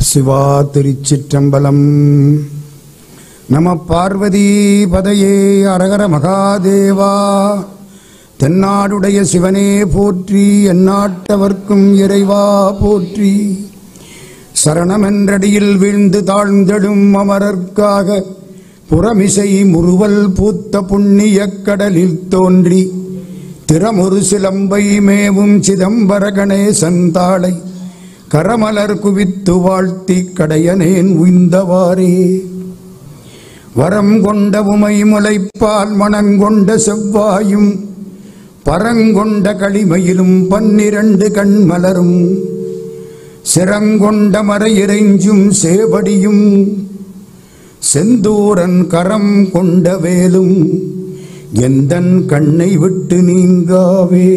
சிவா திருச்சிற்றம்பலம் நம பார்வதி பதையே அரகர மகாதேவா தென்னாடுடைய சிவனே போற்றி எந்நாட்டவர்க்கும் இறைவா போற்றி சரணமென்றடியில் வீழ்ந்து தாழ்ந்தெடும் அமரர்க்காக புறமிசை முறுவல் பூத்த புண்ணியக் கடலில் தோன்றி திறமொரு சிலம்பை மேவும் சிதம்பர கணேசன் தாளை கரமலர் குவித்து வாழ்த்தி கடையனேன் உய்ந்தவாறே வரம் கொண்ட உமை முளைப்பால் மணங்கொண்ட செவ்வாயும் பரங்கொண்ட களிமையிலும் பன்னிரண்டு கண்மலரும் சிரங்கொண்ட மறையிறைஞ்சும் சேவடியும் செந்தூரன் கரம் கொண்ட வேலும் எந்தன் கண்ணை விட்டு நீங்காவே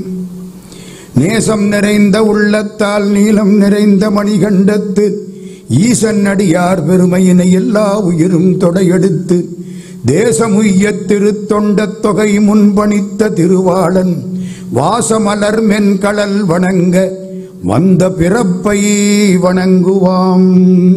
நேசம் நிறைந்த உள்ளத்தால் நீலம் நிறைந்த மணிகண்டத்து ஈசன் அடியார் பெருமையினை எல்லா உயிரும் தொடையெடுத்து தேசமுய்ய திருத்தொண்ட தொகை முன்பணித்த திருவாளன் வாசமலர் மென்கடல் வணங்க வந்த பிறப்பை வணங்குவாம்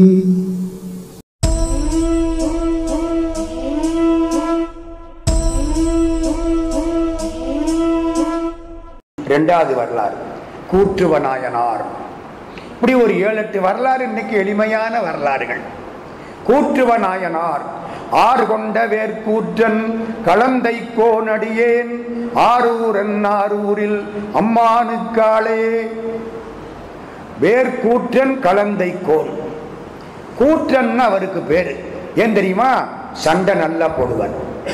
ரெண்டாவது வரலாறு கூற்றுவநாயனார் இப்படி ஒரு ஏழு எட்டு வரலாறு இன்னைக்கு எளிமையான வரலாறுகள் கூற்றுவநாயனார் ஆறு கொண்ட வேர்க்கூற்றன் கலந்தை கோனடியேன் ஆரூரன் ஆரூரில் அம்மானுக்காளே வேர்க்கூற்றன் கலந்தை கோன் கூற்றன் அவருக்கு பேரு ஏன் தெரியுமா சண்டை நல்லா போடுவார்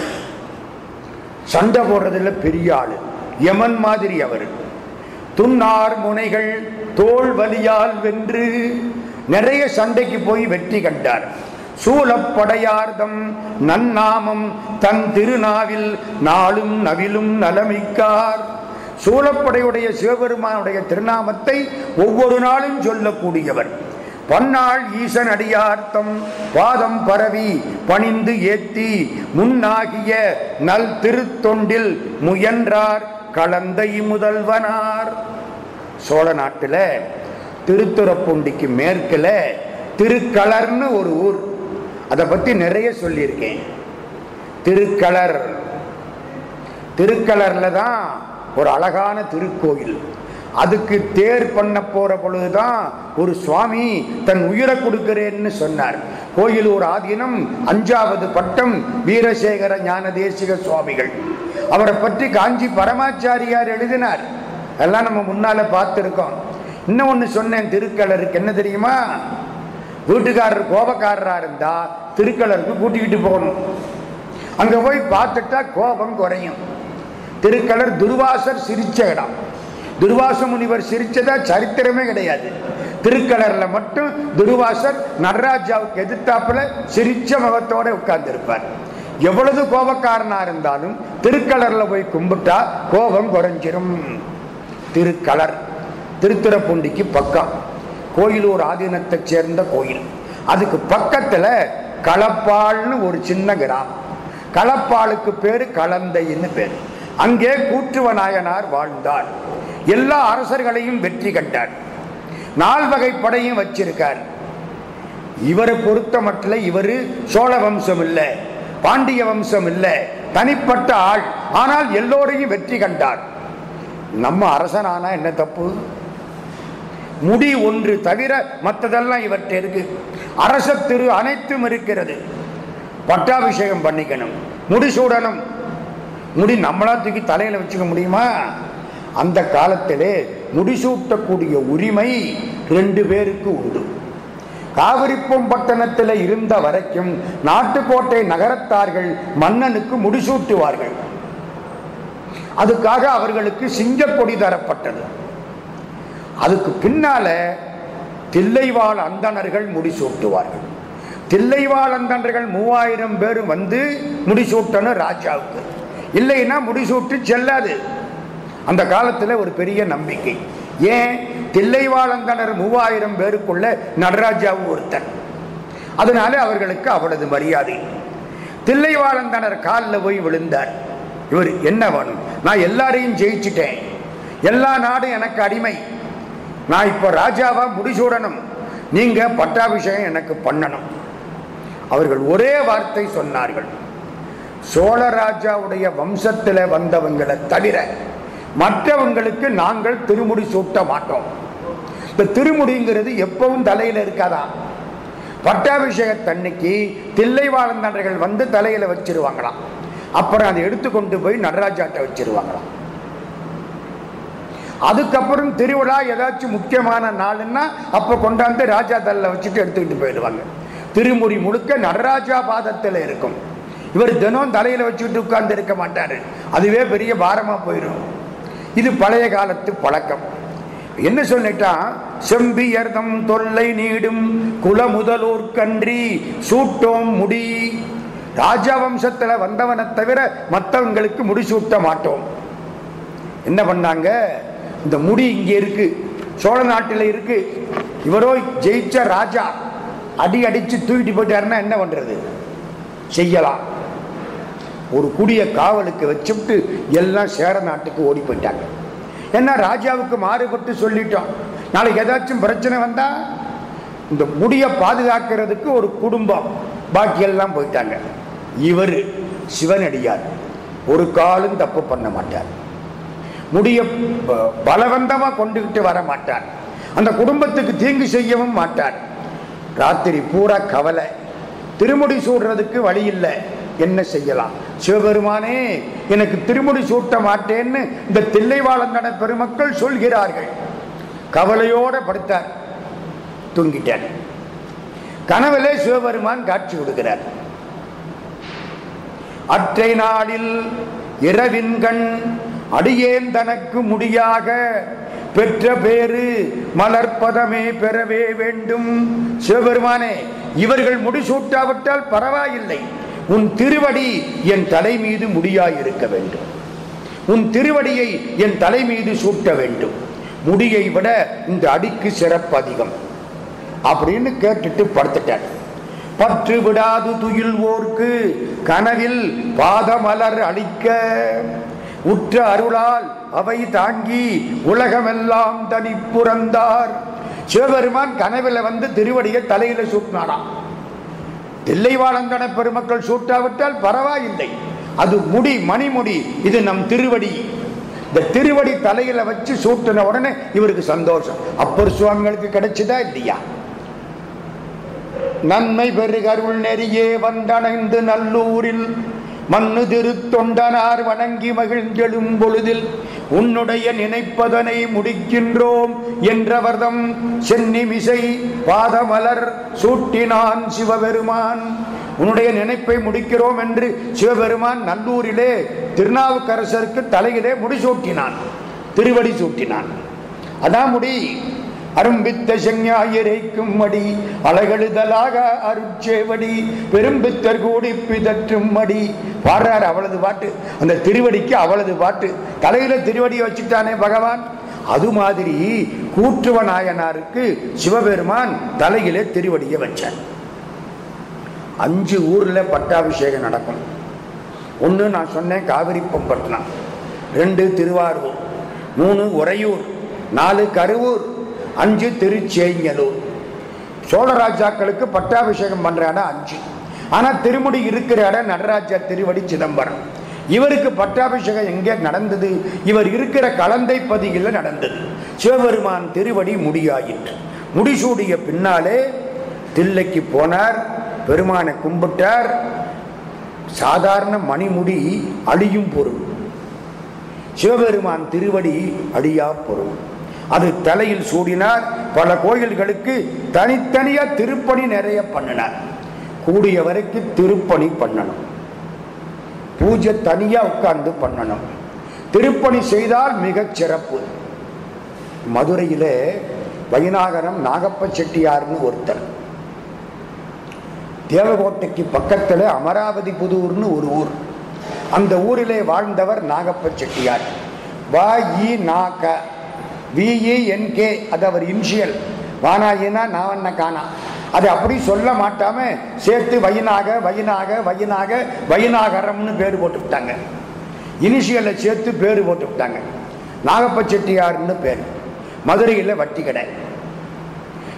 சண்டை போடுறதுல பெரிய ஆளு யமன் மாதிரி அவர் துன்னார் முனைகள் தோல் வலியால் வென்று நிறைய சண்டைக்கு போய் வெற்றி கண்டார் சூலப்படையார்தம் நன்னாமம் தன் திருநாவில் நாளும் நவிலும் நலமிக்கார் சூலப்படையுடைய சிவபெருமானுடைய திருநாமத்தை ஒவ்வொரு நாளும் சொல்லக்கூடியவர் பன்னாள் ஈசன் அடியார்த்தம் பாதம் பரவி பணிந்து ஏத்தி முன்னாகிய நல் திருத்தொண்டில் முயன்றார் கலந்தை முதல்வனார் சோழ நாட்டுல திருத்துறப்பூண்டிக்கு மேற்குல திருக்களர்னு ஒரு ஊர் அதை பத்தி நிறைய சொல்லியிருக்கேன் திருக்களர் திருக்களர்ல தான் ஒரு அழகான திருக்கோயில் அதுக்கு தேர் பண்ண போற பொழுதுதான் ஒரு சுவாமி தன் உயிரை கொடுக்கிறேன்னு சொன்னார் கோயில் ஒரு ஆதீனம் அஞ்சாவது பட்டம் வீரசேகர ஞான தேசிக சுவாமிகள் அவரை பற்றி காஞ்சி பரமாச்சாரியார் எழுதினார் எல்லாம் நம்ம முன்னால பார்த்துருக்கோம் இன்னும் ஒன்று சொன்னேன் திருக்கலருக்கு என்ன தெரியுமா வீட்டுக்காரர் கோபக்காரரா இருந்தா திருக்கலருக்கு கூட்டிக்கிட்டு போகணும் அங்க போய் பார்த்துட்டா கோபம் குறையும் திருக்கலர் துர்வாசர் சிரிச்ச இடம் துர்வாச முனிவர் சிரிச்சதா சரித்திரமே கிடையாது திருக்கலர்ல மட்டும் துர்வாசர் நடராஜாவுக்கு எதிர்த்தாப்புல சிரிச்ச முகத்தோட உட்கார்ந்து இருப்பார் எவ்வளவு கோபக்காரனா இருந்தாலும் திருக்கலர்ல போய் கும்பிட்டா கோபம் குறைஞ்சிரும் திருக்கலர் திருத்துறப்பூண்டிக்கு பக்கம் கோயிலூர் ஆதீனத்தை சேர்ந்த கோயில் அதுக்கு பக்கத்துல களப்பாள்னு ஒரு சின்ன கிராமம் களப்பாளுக்கு பேரு கலந்தைன்னு பேரு அங்கே கூற்றுவநாயனார் வாழ்ந்தார் எல்லா அரசர்களையும் வெற்றி கண்டார் நால்வகை படையும் வச்சிருக்கார் இவரை பொறுத்த மட்டும் இவரு சோழ வம்சம் இல்ல பாண்டிய வம்சம் இல்ல தனிப்பட்ட ஆள் ஆனால் எல்லோரையும் வெற்றி கண்டார் நம்ம அரசனானா என்ன தப்பு முடி ஒன்று தவிர மற்றதெல்லாம் இவற்றை இருக்கு அரச திரு அனைத்தும் இருக்கிறது பட்டாபிஷேகம் பண்ணிக்கணும் முடிசூடணும் முடி நம்மளா தூக்கி தலையில வச்சுக்க முடியுமா அந்த காலத்திலே முடிசூட்டக்கூடிய உரிமை ரெண்டு பேருக்கு உண்டு காவிரிப்பம் பட்டணத்தில் இருந்த வரைக்கும் நாட்டுக்கோட்டை நகரத்தார்கள் மன்னனுக்கு முடிசூட்டுவார்கள் அதுக்காக அவர்களுக்கு சிங்கக்கொடி தரப்பட்டது அதுக்கு பின்னால தில்லைவாழ் அந்தணர்கள் முடிசூட்டுவார்கள் தில்லைவாழ் அந்தணர்கள் மூவாயிரம் பேர் வந்து முடிசூட்டணும் ராஜாவுக்கு இல்லைன்னா முடிசூட்டு செல்லாது அந்த காலத்தில் ஒரு பெரிய நம்பிக்கை ஏன் தில்லைவாழந்தனர் மூவாயிரம் பேருக்குள்ள நடராஜாவும் ஒருத்தன் அதனால அவர்களுக்கு அவளது மரியாதை தில்லைவாழந்தனர் காலில் போய் விழுந்தார் இவர் என்ன வேணும் நான் எல்லாரையும் ஜெயிச்சிட்டேன் எல்லா நாடும் எனக்கு அடிமை நான் இப்போ ராஜாவா முடிசூடணும் நீங்க பட்டாபிஷேகம் எனக்கு பண்ணணும் அவர்கள் ஒரே வார்த்தை சொன்னார்கள் சோழராஜாவுடைய வம்சத்தில் வந்தவங்களை தவிர மற்றவங்களுக்கு நாங்கள் திருமுடி சூட்ட மாட்டோம் இந்த திருமுடிங்கிறது எப்பவும் தலையில இருக்காதான் பட்டாபிஷேகத்தன்னைக்கு தில்லைவாழந்தண்டர்கள் வந்து தலையில வச்சிருவாங்களாம் அப்புறம் அதை எடுத்துக்கொண்டு போய் நடராஜாட்ட வச்சிருவாங்களாம் அதுக்கப்புறம் திருவிழா ஏதாச்சும் முக்கியமான நாளுன்னா அப்ப கொண்டாந்து ராஜா தல்ல வச்சுட்டு எடுத்துக்கிட்டு போயிடுவாங்க திருமுடி முழுக்க நடராஜா பாதத்தில் இருக்கும் இவர் தினம் தலையில வச்சுட்டு உட்கார்ந்து இருக்க மாட்டாரு அதுவே பெரிய பாரமா போயிடும் இது பழைய காலத்து பழக்கம் என்ன சொல்லிட்டா செம்பியர்தம் தொல்லை நீடும் குலமுதலூர் கன்றி சூட்டோம் முடி ராஜா வம்சத்துல வந்தவனை தவிர மற்றவங்களுக்கு முடிசூட்ட மாட்டோம் என்ன பண்ணாங்க இந்த முடி இங்க இருக்கு சோழ நாட்டில் இருக்கு இவரோ ஜெயிச்ச ராஜா அடி அடிச்சு தூக்கிட்டு போயிட்டாருன்னா என்ன பண்றது செய்யலாம் ஒரு குடிய காவலுக்கு வச்சுட்டு எல்லாம் சேர நாட்டுக்கு ஓடி போயிட்டாங்க ஏன்னா ராஜாவுக்கு மாறுபட்டு சொல்லிட்டோம் நாளைக்கு ஏதாச்சும் பிரச்சனை வந்தா இந்த முடியை பாதுகாக்கிறதுக்கு ஒரு குடும்பம் பாக்கி எல்லாம் போயிட்டாங்க இவர் சிவனடியார் ஒரு காலும் தப்பு பண்ண மாட்டார் முடிய ப- பலவந்தமா கொண்டுகிட்டு வர மாட்டார் அந்த குடும்பத்துக்கு தீங்கு செய்யவும் மாட்டார் ராத்திரி பூரா கவலை திருமுடி சூடுறதுக்கு வழி இல்லை என்ன செய்யலாம் சிவபெருமானே எனக்கு திருமுடி சூட்ட மாட்டேன்னு இந்த தில்லைவாழந்தன பெருமக்கள் சொல்கிறார்கள் கவலையோட படுத்தார் தூங்கிட்டார் கனவிலே சிவபெருமான் காட்சி கொடுக்கிறார் அற்றை நாளில் இரவின் கண் அடியேன் தனக்கு முடியாக பெற்ற பேரு மலர்ப்பதமே பெறவே வேண்டும் சிவபெருமானே இவர்கள் முடிசூட்டாவிட்டால் பரவாயில்லை உன் திருவடி என் தலை மீது முடியாயிருக்க வேண்டும் உன் திருவடியை என் தலை மீது சூட்ட வேண்டும் முடியை விட இந்த அடிக்கு சிறப்பு அதிகம் அப்படின்னு கேட்டுட்டு படுத்துட்டார் பற்று விடாது துயில்வோர்க்கு கனவில் பாதமலர் அளிக்க உற்ற அருளால் அவை தாங்கி உலகமெல்லாம் தனி புறந்தார் சிவபெருமான் கனவில் வந்து திருவடியை தலையில சூட்டினாராம் தில்லைவாழந்தன பெருமக்கள் சூட்டாவிட்டால் பரவாயில்லை அது முடி மணிமுடி இது நம் திருவடி இந்த திருவடி தலையில வச்சு சூட்டின உடனே இவருக்கு சந்தோஷம் அப்பர் சுவாமிகளுக்கு கிடைச்சதா இல்லையா நன்மை பெருகருள் நெறியே வந்தணைந்து நல்லூரில் மண்ணு திருத்தொண்டனார் வணங்கி மகிழ்ந்தெழும் பொழுதில் உன்னுடைய நினைப்பதனை முடிக்கின்றோம் என்றவர்தம் சென்னிமிசை பாதமலர் சூட்டினான் சிவபெருமான் உன்னுடைய நினைப்பை முடிக்கிறோம் என்று சிவபெருமான் நல்லூரிலே திருநாவுக்கரசருக்கு தலையிலே முடிசூட்டினான் திருவடி சூட்டினான் அதான் முடி அரும்பித்த செஞ்ஞாயிரைக்கும் மடி அழகெழுதலாக அருட்சேவடி பெரும்பித்தர் கூடி பிதற்றும் மடி பாடுறாரு அவளது பாட்டு அந்த திருவடிக்கு அவளது பாட்டு தலையில திருவடியை வச்சுட்டானே பகவான் அது மாதிரி கூற்றுவ நாயனாருக்கு சிவபெருமான் தலையிலே திருவடியை வச்சார் அஞ்சு ஊர்ல பட்டாபிஷேகம் நடக்கும் ஒன்று நான் சொன்னேன் காவிரி பம்பட்டினம் ரெண்டு திருவாரூர் மூணு உறையூர் நாலு கருவூர் அஞ்சு திருச்சேங்கலூர் சோழ ராஜாக்களுக்கு பட்டாபிஷேகம் பண்ற இடம் அஞ்சு ஆனா திருமுடி இருக்கிற இடம் நடராஜா திருவடி சிதம்பரம் இவருக்கு பட்டாபிஷேகம் எங்கே நடந்தது இவர் இருக்கிற கலந்தை பதியில் நடந்தது சிவபெருமான் திருவடி முடியாயிற்று முடிசூடிய பின்னாலே தில்லைக்கு போனார் பெருமானை கும்பிட்டார் சாதாரண மணிமுடி அழியும் பொருள் சிவபெருமான் திருவடி அழியா பொருள் அது தலையில் சூடினார் பல கோயில்களுக்கு தனித்தனியா திருப்பணி நிறைய பண்ணினார் கூடிய வரைக்கும் திருப்பணி பண்ணணும் பூஜை தனியா உட்கார்ந்து பண்ணணும் திருப்பணி செய்தால் மிகச் சிறப்பு மதுரையிலே வைநாகரம் நாகப்ப செட்டியார்னு ஒருத்தர் தேவகோட்டைக்கு பக்கத்தில் அமராவதி புதூர்னு ஒரு ஊர் அந்த ஊரிலே வாழ்ந்தவர் நாகப்ப செட்டியார் வா இ நாக விஇஎன்கே அது அவர் இன்ஷியல் வானாயினா நாவண்ண காணா அது அப்படி சொல்ல மாட்டாம சேர்த்து வைனாக வைனாக வைனாக வைநாகரம்னு பேர் போட்டு விட்டாங்க இனிஷியலை சேர்த்து பேர் போட்டு விட்டாங்க நாகப்ப செட்டியார்னு பேர் மதுரையில் வட்டி கடை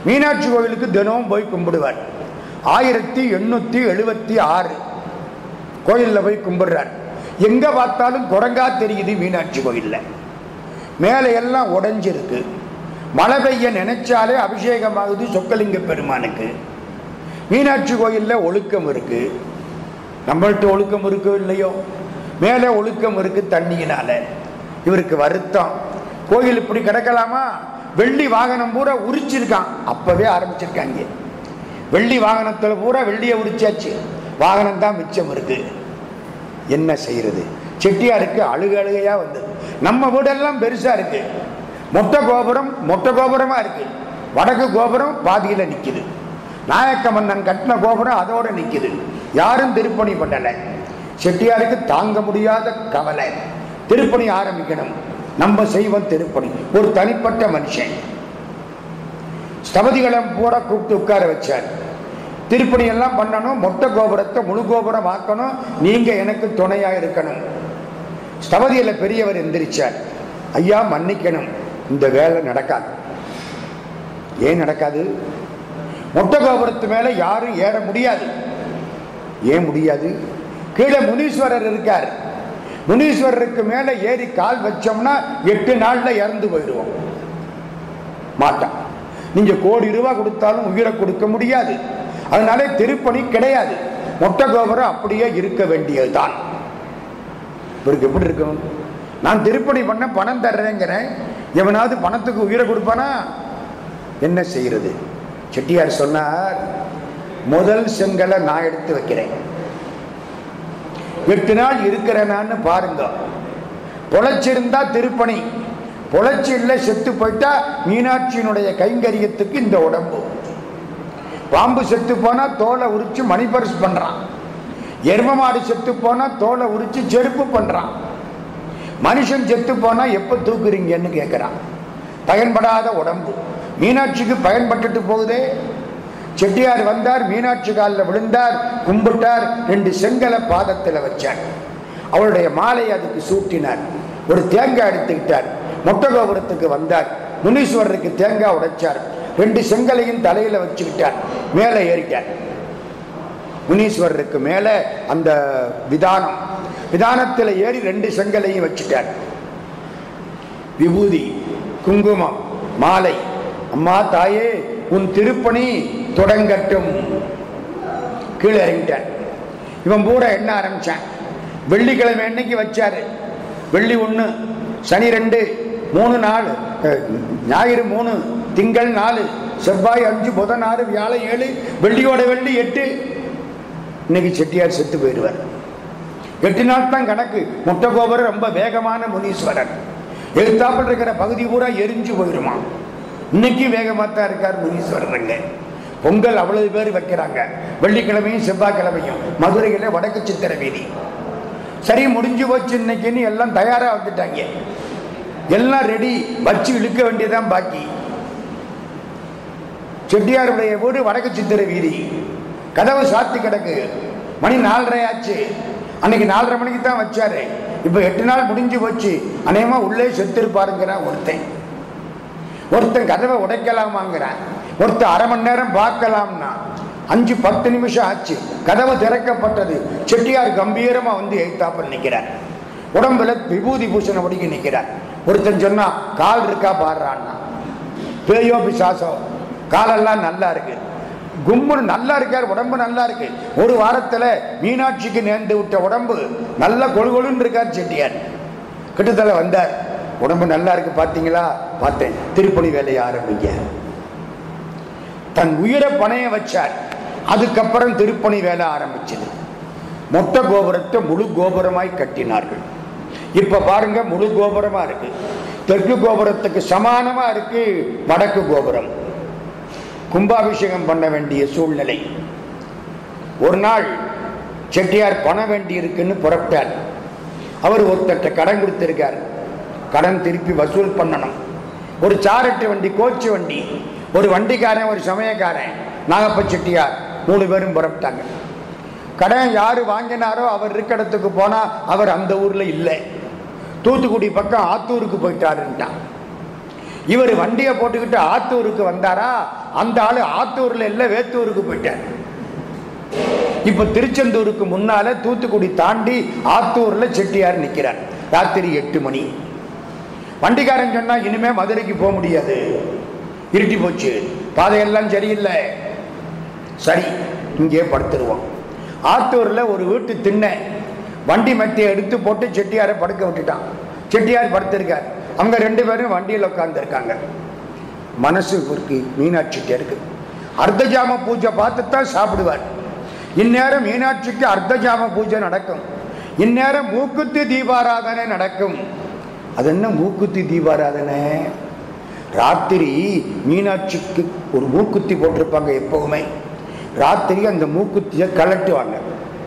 மீனாட்சி கோயிலுக்கு தினமும் போய் கும்பிடுவார் ஆயிரத்தி எண்ணூத்தி எழுபத்தி ஆறு கோயில்ல போய் கும்பிடுறார் எங்க பார்த்தாலும் குரங்கா தெரியுது மீனாட்சி கோயில்ல மேலே எல்லாம் உடைஞ்சிருக்கு மழை பெய்ய நினைச்சாலே அபிஷேகமாகுது சொக்கலிங்க பெருமானுக்கு மீனாட்சி கோயில்ல ஒழுக்கம் இருக்கு நம்மள்ட்ட ஒழுக்கம் இருக்கோ இல்லையோ மேலே ஒழுக்கம் இருக்கு தண்ணியினால இவருக்கு வருத்தம் கோயில் இப்படி கிடக்கலாமா வெள்ளி வாகனம் பூரா உரிச்சிருக்கான் அப்பவே ஆரம்பிச்சிருக்காங்க வெள்ளி வாகனத்துல பூரா வெள்ளியை உரிச்சாச்சு வாகனம் தான் மிச்சம் இருக்கு என்ன செய்யறது செட்டியாருக்கு அழுக அழுகையா வந்தது நம்ம வீடெல்லாம் பெருசா இருக்கு மொட்டை கோபுரம் மொட்டை கோபுரமா இருக்கு வடக்கு கோபுரம் பாதியில நிக்குது நாயக்க மன்னன் கட்டின கோபுரம் அதோட நிக்குது யாரும் திருப்பணி பண்ணல செட்டியாருக்கு தாங்க முடியாத கவலை திருப்பணி ஆரம்பிக்கணும் நம்ம செய்வோம் திருப்பணி ஒரு தனிப்பட்ட மனுஷன் ஸ்தபதிகளை பூரா கூப்பிட்டு உட்கார வச்சார் திருப்பணி எல்லாம் பண்ணணும் மொட்டை கோபுரத்தை முழு கோபுரம் ஆக்கணும் நீங்க எனக்கு துணையா இருக்கணும் ஸ்தபதியில பெரியவர் எந்திரிச்சார் ஐயா மன்னிக்கணும் இந்த வேலை நடக்காது ஏன் நடக்காது மொட்டை கோபுரத்து மேல யாரும் ஏற முடியாது ஏன் முடியாது கீழே முனீஸ்வரர் இருக்கார் முனீஸ்வரருக்கு மேல ஏறி கால் வச்சோம்னா எட்டு நாள்ல இறந்து போயிடுவோம் மாட்டான் நீங்க கோடி ரூபாய் கொடுத்தாலும் உயிரை கொடுக்க முடியாது அதனால திருப்பணி கிடையாது மொட்டை கோபுரம் அப்படியே இருக்க வேண்டியதுதான் இவருக்கு எப்படி இருக்கும் நான் திருப்பணி பண்ண பணம் தர்றேங்கிறேன் எவனாவது பணத்துக்கு உயிரை கொடுப்பானா என்ன செய்யறது செட்டியார் சொன்னார் முதல் செங்கலை நான் எடுத்து வைக்கிறேன் எட்டு நாள் இருக்கிறேனான்னு பாருங்க பொழைச்சிருந்தா திருப்பணி பொழைச்சி இல்லை செத்து போயிட்டா மீனாட்சியினுடைய கைங்கரியத்துக்கு இந்த உடம்பு பாம்பு செத்து போனா தோலை உரிச்சு மணிபரிசு பண்றான் எரும மாடு செத்து போனா தோலை உரிச்சு செருப்பு பண்றான் மனுஷன் செத்து போனா எப்ப தூக்குறீங்கன்னு கேட்கிறான் பயன்படாத உடம்பு மீனாட்சிக்கு பயன்பட்டுட்டு போகுதே செட்டியார் வந்தார் மீனாட்சி காலில் விழுந்தார் கும்பிட்டார் ரெண்டு செங்கலை பாதத்தில் வச்சார் அவளுடைய மாலை அதுக்கு சூட்டினார் ஒரு தேங்காய் எடுத்துக்கிட்டார் மொட்டை கோபுரத்துக்கு வந்தார் முனீஸ்வரருக்கு தேங்காய் உடைச்சார் ரெண்டு செங்கலையும் தலையில வச்சுக்கிட்டார் மேலே ஏறிட்டார் முனீஸ்வரருக்கு மேலே அந்த விதானம் விதானத்தில் ஏறி ரெண்டு செங்கலையும் வச்சுட்டார் விபூதி குங்குமம் மாலை அம்மா தாயே உன் திருப்பணி தொடங்கட்டும் கீழே இறங்கிட்டார் இவன் கூட என்ன ஆரம்பிச்சான் வெள்ளிக்கிழமை என்னைக்கு வச்சாரு வெள்ளி ஒன்று சனி ரெண்டு மூணு நாலு அஹ், ஞாயிறு மூணு திங்கள் நாலு செவ்வாய் அஞ்சு புதன் ஆறு வியாழன் ஏழு வெள்ளியோட வெள்ளி எட்டு இன்னைக்கு செட்டியார் செத்து போயிடுவார் எட்டு நாள் தான் கணக்கு முட்டை கோபுரம் ரொம்ப வேகமான முனீஸ்வரர் எழுத்தாப்பில் இருக்கிற பகுதி பூரா எரிஞ்சு போயிருமா இன்னைக்கு வேகமாக தான் இருக்கார் முனீஸ்வரருங்க பொங்கல் அவ்வளவு பேர் வைக்கிறாங்க வெள்ளிக்கிழமையும் செவ்வாய்க்கிழமையும் மதுரையில் வடக்கு சித்திர வீதி சரி முடிஞ்சு போச்சு இன்னைக்குன்னு எல்லாம் தயாரா வந்துட்டாங்க எல்லாம் ரெடி வச்சு இழுக்க வேண்டியதான் பாக்கி செட்டியாருடைய வீடு வடக்கு சித்திர வீதி கதவு சாத்தி கிடக்கு மணி நாலரை ஆச்சு அன்னைக்கு நாலரை மணிக்கு தான் வச்சாரு இப்ப எட்டு நாள் முடிஞ்சு போச்சு அநேகமா உள்ளே செத்திருப்பாருங்கிறான் ஒருத்தன் ஒருத்தன் கதவை உடைக்கலாமாங்கிறான் ஒருத்தன் அரை மணி நேரம் பார்க்கலாம்னா அஞ்சு பத்து நிமிஷம் ஆச்சு கதவு திறக்கப்பட்டது செட்டியார் கம்பீரமா வந்து எழுத்தாப்பல் நிக்கிறார் உடம்புல விபூதி பூஷண ஒடுக்கி நிக்கிறார் ஒருத்தன் சொன்னா கால் இருக்கா பாடுறான்னா பேயோ பிசாசோ காலெல்லாம் நல்லா இருக்கு கும்முன்னு நல்லா இருக்கார் உடம்பு நல்லா இருக்கு ஒரு வாரத்துல மீனாட்சிக்கு நேர்ந்து விட்ட உடம்பு நல்ல கொழுகொழுன்னு இருக்கார் செட்டியார் கிட்டத்தட்ட வந்தார் உடம்பு நல்லா இருக்கு பார்த்தீங்களா பார்த்தேன் திருப்பணி வேலையை ஆரம்பிங்க தன் உயிரை பணைய வச்சார் அதுக்கப்புறம் திருப்பணி வேலை ஆரம்பிச்சது மொட்டை கோபுரத்தை முழு கோபுரமாய் கட்டினார்கள் இப்ப பாருங்க முழு கோபுரமா இருக்கு தெற்கு கோபுரத்துக்கு சமானமா இருக்கு வடக்கு கோபுரம் கும்பாபிஷேகம் பண்ண வேண்டிய சூழ்நிலை ஒரு நாள் செட்டியார் பணம் வேண்டி இருக்குன்னு புறப்பட்டார் அவர் ஒருத்தட்ட கடன் கொடுத்திருக்கார் கடன் திருப்பி வசூல் பண்ணணும் ஒரு சாரட்டு வண்டி கோச்சு வண்டி ஒரு வண்டிக்காரன் ஒரு சமயக்காரன் நாகப்ப செட்டியார் மூணு பேரும் புறப்பட்டாங்க கடன் யாரு வாங்கினாரோ அவர் இருக்க இடத்துக்கு போனா அவர் அந்த ஊர்ல இல்லை தூத்துக்குடி பக்கம் ஆத்தூருக்கு போயிட்டாருன்ட்டான் இவர் வண்டியை போட்டுக்கிட்டு ஆத்தூருக்கு வந்தாரா அந்த ஆளு ஆத்தூர்ல இல்ல வேத்தூருக்கு போயிட்டார் இப்ப திருச்செந்தூருக்கு முன்னால தூத்துக்குடி தாண்டி ஆத்தூர்ல செட்டியார் நிக்கிறார் ராத்திரி எட்டு மணி வண்டிக்காரன் சொன்னா இனிமே மதுரைக்கு போக முடியாது இருட்டி போச்சு பாதையெல்லாம் சரியில்லை சரி இங்கே படுத்துருவோம் ஆத்தூர்ல ஒரு வீட்டு திண்ணை வண்டி மெத்தையை எடுத்து போட்டு செட்டியாரை படுக்க விட்டுட்டான் செட்டியார் படுத்திருக்கார் அவங்க ரெண்டு பேரும் வண்டியில் உட்கார்ந்துருக்காங்க மனசு இருக்கு மீனாட்சிக்கு இருக்கு அர்த்தஜாம பூஜை பார்த்து தான் சாப்பிடுவார் இந்நேரம் மீனாட்சிக்கு அர்த்தஜாம பூஜை நடக்கும் இந்நேரம் மூக்குத்தி தீபாராதனை நடக்கும் அது என்ன மூக்குத்தி தீபாராதனை ராத்திரி மீனாட்சிக்கு ஒரு மூக்குத்தி போட்டிருப்பாங்க எப்பவுமே ராத்திரி அந்த மூக்குத்தியை கலட்டுவாங்க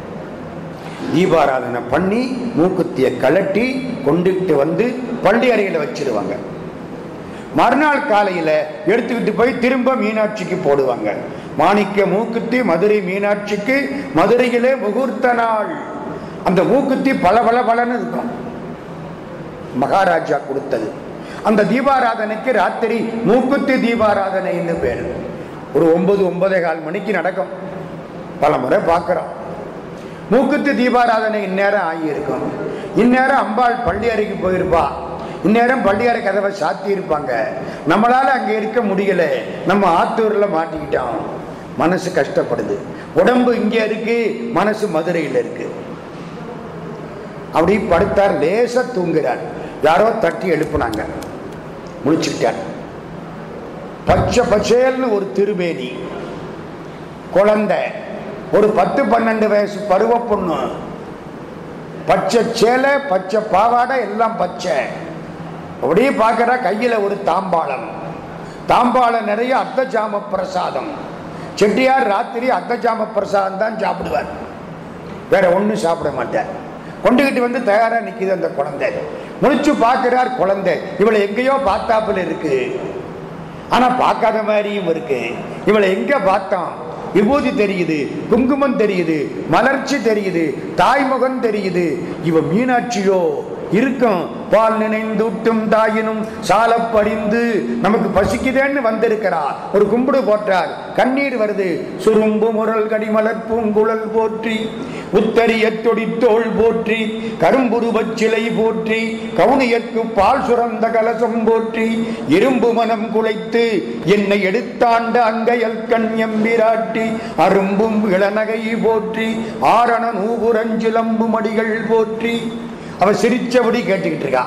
தீபாராதனை பண்ணி மூக்குத்தியை கலட்டி கொண்டுகிட்டு வந்து பள்ளி அறையில் வச்சிருவாங்க மறுநாள் காலையில எடுத்துக்கிட்டு போய் திரும்ப மீனாட்சிக்கு போடுவாங்க மாணிக்க மூக்குத்தி மதுரை மீனாட்சிக்கு மதுரையிலே முகூர்த்த நாள் அந்த மூக்குத்தி பல பல பலன்னு இருக்கும் மகாராஜா கொடுத்தது அந்த தீபாராதனைக்கு ராத்திரி மூக்குத்தி தீபாராதனைன்னு பேர் ஒரு ஒன்பது ஒன்பதே கால் மணிக்கு நடக்கும் பல முறை பார்க்கிறோம் மூக்குத்தி தீபாராதனை இந்நேரம் ஆகியிருக்கும் இந்நேரம் அம்பாள் பள்ளி அறைக்கு போயிருப்பா இந்நேரம் பள்ளியறை கதவை சாத்தி இருப்பாங்க நம்மளால அங்க இருக்க முடியல நம்ம ஆத்தூர்ல மாட்டிக்கிட்டோம் மனசு கஷ்டப்படுது உடம்பு இங்க இருக்கு மனசு மதுரையில் இருக்கு அப்படி படுத்தார் லேசா தூங்குறார் யாரோ தட்டி எழுப்புனாங்க முழிச்சுக்கிட்டார் பச்சை பச்சேல்னு ஒரு திருமேனி குழந்தை ஒரு பத்து பன்னெண்டு வயசு பருவ பொண்ணு பச்சை சேலை பச்சை பாவாடை எல்லாம் பச்சை அப்படியே பார்க்கறா கையில ஒரு தாம்பாளம் தாம்பாளம் நிறைய அர்த்தஜாம பிரசாதம் செட்டியார் ராத்திரி அர்த்தஜாம பிரசாதம் தான் சாப்பிடுவார் வேற ஒன்றும் சாப்பிட மாட்டார் கொண்டுகிட்டு வந்து தயாரா நிக்குது அந்த குழந்தை முழிச்சு பார்க்கிறார் குழந்தை இவளை எங்கேயோ பார்த்தாப்புல இருக்கு ஆனா பார்க்காத மாதிரியும் இருக்கு இவளை எங்க பார்த்தோம் விபூதி தெரியுது குங்குமம் தெரியுது மலர்ச்சி தெரியுது தாய்முகம் தெரியுது இவ மீனாட்சியோ இருக்கும் பால் நினைந்தூட்டும் தாயினும் சாலப்படிந்து நமக்கு பசிக்குதேன்னு வந்திருக்கிறா ஒரு கும்பிடு போட்டார் கண்ணீர் வருது சுரும்பு முரல் கடிமலர் பூங்குழல் போற்றி உத்தரிய தொடித்தோள் போற்றி கரும்புருவச் சிலை போற்றி கவுனியற்கு பால் சுரந்த கலசம் போற்றி இரும்பு மனம் குலைத்து என்னை எடுத்தாண்ட அங்கையல் கண் எம்பிராட்டி அரும்பும் இளநகை போற்றி ஆரண நூபுரஞ்சிலம்பு மடிகள் போற்றி அவ சிரிச்சபடி கேட்டுக்கிட்டு இருக்கா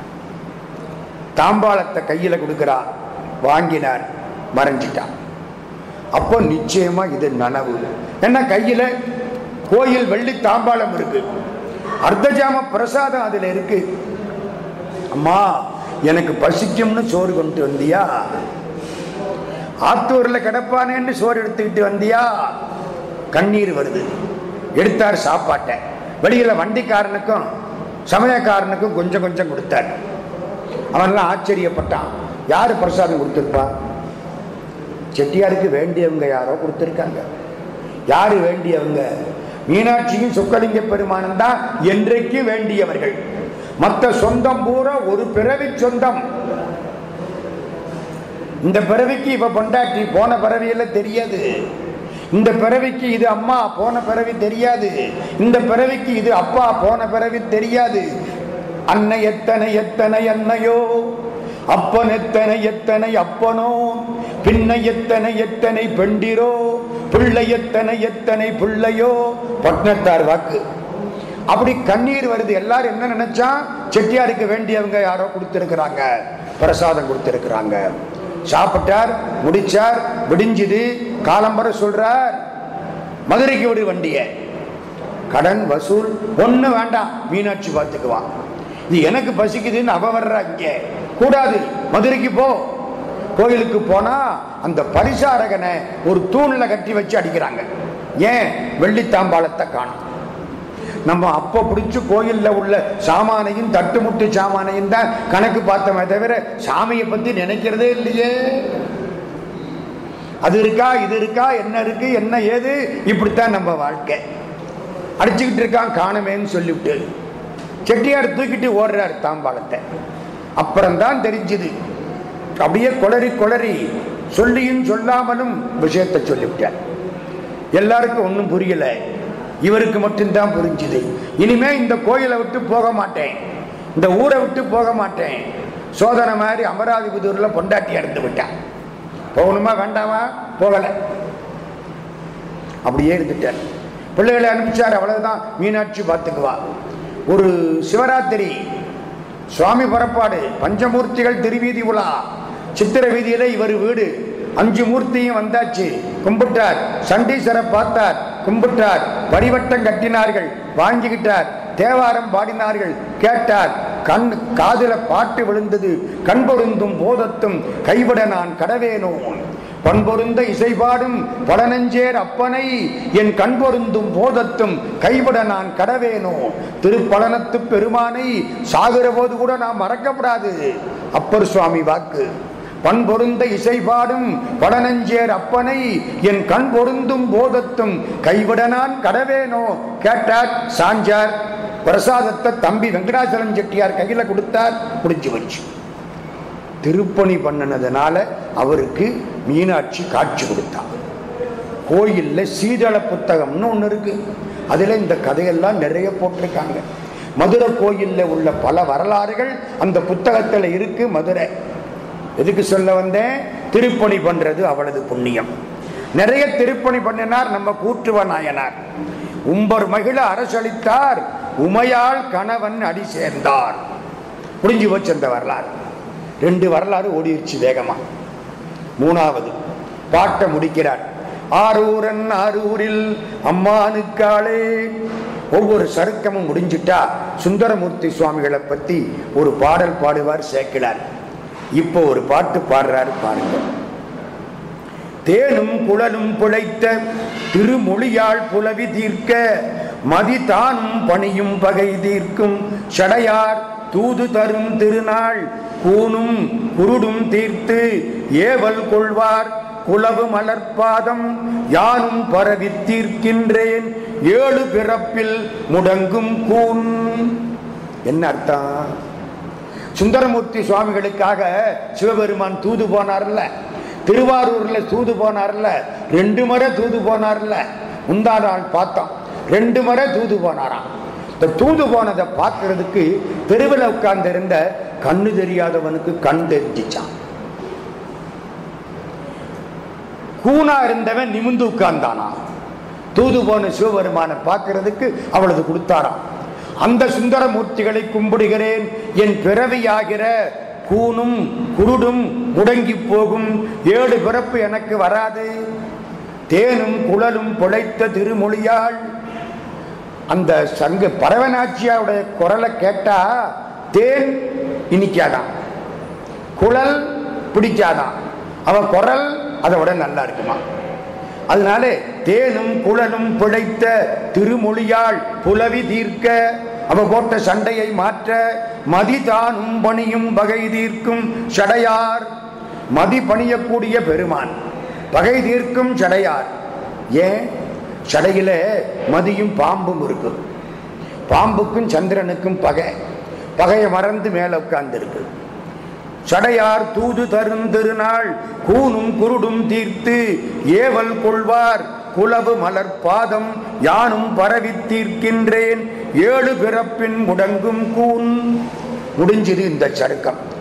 தாம்பாளத்தை கையில கொடுக்கிறா வாங்கினார் மறைஞ்சிட்டான் அப்போ நிச்சயமா இது நனவு என்ன கையில கோயில் வெள்ளி தாம்பாளம் இருக்கு அர்த்தஜாம பிரசாதம் அதுல இருக்கு அம்மா எனக்கு பசிக்கும்னு சோறு கொண்டு வந்தியா ஆத்தூர்ல கிடப்பானேன்னு சோறு எடுத்துக்கிட்டு வந்தியா கண்ணீர் வருது எடுத்தார் சாப்பாட்டை வெளியில வண்டிக்காரனுக்கும் சமயக்காரனுக்கும் கொஞ்சம் கொஞ்சம் கொடுத்தார் அவன்லாம் ஆச்சரியப்பட்டான் யாரு பிரசாதம் கொடுத்திருப்பா செட்டியாருக்கு வேண்டியவங்க யாரோ கொடுத்திருக்காங்க யாரு வேண்டியவங்க மீனாட்சியும் சுக்கலிங்க பெருமானும் தான் என்றைக்கு வேண்டியவர்கள் மற்ற சொந்தம் பூரா ஒரு பிறவி சொந்தம் இந்த பிறவிக்கு இவ பொண்டாட்டி போன பிறவியில தெரியாது இந்த பிறவிக்கு இது அம்மா போன பிறவி தெரியாது இந்த பிறவிக்கு இது அப்பா போன பிறவி தெரியாது அன்னை எத்தனை எத்தனை அன்னையோ அப்பன் எத்தனை எத்தனை அப்பனோ பின்னை எத்தனை எத்தனை பெண்டிரோ பிள்ளை எத்தனை எத்தனை பிள்ளையோ பட்னத்தார் வாக்கு அப்படி கண்ணீர் வருது எல்லாரும் என்ன நினைச்சா செட்டியாருக்கு வேண்டியவங்க யாரோ கொடுத்திருக்கிறாங்க பிரசாதம் கொடுத்திருக்கிறாங்க சாப்பிட்டார் முடிச்சார் விடிஞ்சுது காலம்பர சொல்றார் மதுரைக்கு விடு வண்டிய கடன் வசூல் ஒண்ணு வேண்டாம் மீனாட்சி பார்த்துக்குவான் இது எனக்கு பசிக்குதுன்னு அவ வர்றா இங்க கூடாது மதுரைக்கு போ கோயிலுக்கு போனா அந்த பரிசாரகனை ஒரு தூண்ல கட்டி வச்சு அடிக்கிறாங்க ஏன் வெள்ளித்தாம்பாளத்தை காணும் நம்ம அப்ப பிடிச்சு கோயில்ல உள்ள சாமானையும் தட்டுமுட்டு சாமானையும் தான் கணக்கு பார்த்தோமே தவிர சாமியை பத்தி நினைக்கிறதே இல்லையே அது இருக்கா இது இருக்கா என்ன இருக்கு என்ன ஏது இப்படித்தான் நம்ம வாழ்க்கை அடிச்சுக்கிட்டு இருக்கான் காணுமேன்னு சொல்லிவிட்டு செட்டியார் தூக்கிட்டு ஓடுறார் தாம்பாளத்தை அப்புறம்தான் தெரிஞ்சுது அப்படியே கொளறி கொளறி சொல்லியும் சொல்லாமலும் விஷயத்தை சொல்லிவிட்டார் எல்லாருக்கும் ஒன்றும் புரியல இவருக்கு மட்டும்தான் புரிஞ்சுது இனிமே இந்த கோயிலை விட்டு போக மாட்டேன் இந்த ஊரை விட்டு போக மாட்டேன் சோதனை மாதிரி அமராதிபுதூர்ல பொண்டாட்டி இறந்து விட்டான் போகணுமா வேண்டாமா போகல அப்படியே இருந்துட்டார் பிள்ளைகளை அனுப்பிச்சார் அவ்வளவுதான் மீனாட்சி பார்த்துக்குவா ஒரு சிவராத்திரி சுவாமி புறப்பாடு பஞ்சமூர்த்திகள் திருவீதி உலா சித்திர வீதியில இவர் வீடு அஞ்சு மூர்த்தியும் வந்தாச்சு கும்பிட்டார் சண்டீஸ்வரை பார்த்தார் கும்பிட்டார் பரிவட்டம் கட்டினார்கள் வாங்கிக்கிட்டார் தேவாரம் பாடினார்கள் கேட்டார் கண் காதுல பாட்டு விழுந்தது கண் பொருந்தும் போதத்தும் கைவிட நான் கடவேனோ பண்பொருந்த இசைபாடும் படனஞ்சேர் அப்பனை என் கண் பொருந்தும் போதத்தும் கைவிட நான் கடவேனோ திருப்பலனத்து பெருமானை சாகிற போது கூட நான் மறக்கப்படாது அப்பர் சுவாமி வாக்கு பண்பொருந்த இசைபாடும் படனஞ்சேர் அப்பனை என் கண் பொருந்தும் போதத்தும் கைவிட நான் கடவேனோ கேட்டார் சாஞ்சார் பிரசாதத்தை தம்பி வெங்கடாச்சலம் செட்டியார் கையில கொடுத்தார் முடிஞ்சு வச்சு திருப்பணி பண்ணினதுனால அவருக்கு மீனாட்சி காட்சி கொடுத்தார் கோயில்ல சீதள புத்தகம்னு ஒன்று இருக்கு அதுல இந்த கதையெல்லாம் நிறைய போட்டிருக்காங்க மதுரை கோயில்ல உள்ள பல வரலாறுகள் அந்த புத்தகத்துல இருக்கு மதுரை எதுக்கு சொல்ல வந்தேன் திருப்பணி பண்றது அவளது புண்ணியம் நிறைய திருப்பணி பண்ணினார் நம்ம கூற்றுவ நாயனார் உம்பர் மகிழ அரசளித்தார் உமையாள் கணவன் அடி சேர்ந்தார் புரிஞ்சு போச்சு அந்த வரலாறு ரெண்டு வரலாறு ஓடிடுச்சு வேகமா மூணாவது பாட்டை முடிக்கிறார் ஆரூரன் ஆரூரில் அம்மானுக்காளே ஒவ்வொரு சருக்கமும் முடிஞ்சிட்டா சுந்தரமூர்த்தி சுவாமிகளை பத்தி ஒரு பாடல் பாடுவார் சேர்க்கிறார் இப்போ ஒரு பாட்டு பாடுறாரு பாருங்க தேனும் குழலும் புழைத்த திருமொழியாள் புலவி தீர்க்க மதி தானும் பணியும் பகை தீர்க்கும் சடையார் தூது தரும் திருநாள் கூனும் குருடும் தீர்த்து ஏவல் கொள்வார் குலவு மலர்பாதம் யானும் பரவி தீர்க்கின்றேன் ஏழு பிறப்பில் முடங்கும் கூன் என்ன அர்த்தம் சுந்தரமூர்த்தி சுவாமிகளுக்காக சிவபெருமான் தூது போனார்ல திருவாரூர்ல தூது போனார்ல ரெண்டு முறை தூது போனார்ல முந்தா நாள் பார்த்தோம் ரெண்டு முறை தூது போனாராம் இந்த தூது போனதை பார்க்கறதுக்கு தெருவில் உட்கார்ந்து இருந்த கண்ணு தெரியாதவனுக்கு கண் தெரிஞ்சிச்சான் கூனா இருந்தவன் நிமிந்து உட்கார்ந்தானா தூது போன சிவபெருமானை பார்க்கறதுக்கு அவளது கொடுத்தாராம் அந்த சுந்தரமூர்த்திகளை கும்பிடுகிறேன் என் பிறவியாகிற கூனும் குருடும் முடங்கி போகும் ஏழு பிறப்பு எனக்கு வராது தேனும் குழலும் பிழைத்த திருமொழியாள் அந்த சங்க பரவனாட்சியாவுடைய குரலை கேட்டா தேன் இனிக்காதான் குழல் பிடிக்காதான் அவன் குரல் அதை விட நல்லா இருக்குமா அதனால தேனும் குழலும் பிழைத்த திருமொழியாள் புலவி தீர்க்க அவ போட்ட சண்டையை மாற்ற மதிதானும் பணியும் பகை தீர்க்கும் சடையார் மதி பணியக்கூடிய பெருமான் பகை தீர்க்கும் சடையார் ஏன் சடையில மதியும் பாம்பும் இருக்கு பாம்புக்கும் சந்திரனுக்கும் பகை பகையை மறந்து மேல உட்கார்ந்து இருக்கு சடையார் தூது தரும் திருநாள் கூனும் குருடும் தீர்த்து ஏவல் கொள்வார் குலவு மலர் பாதம் யானும் பரவி தீர்க்கின்றேன் ஏழு பிறப்பின் முடங்கும் கூன் முடிஞ்சது இந்த சருக்கம்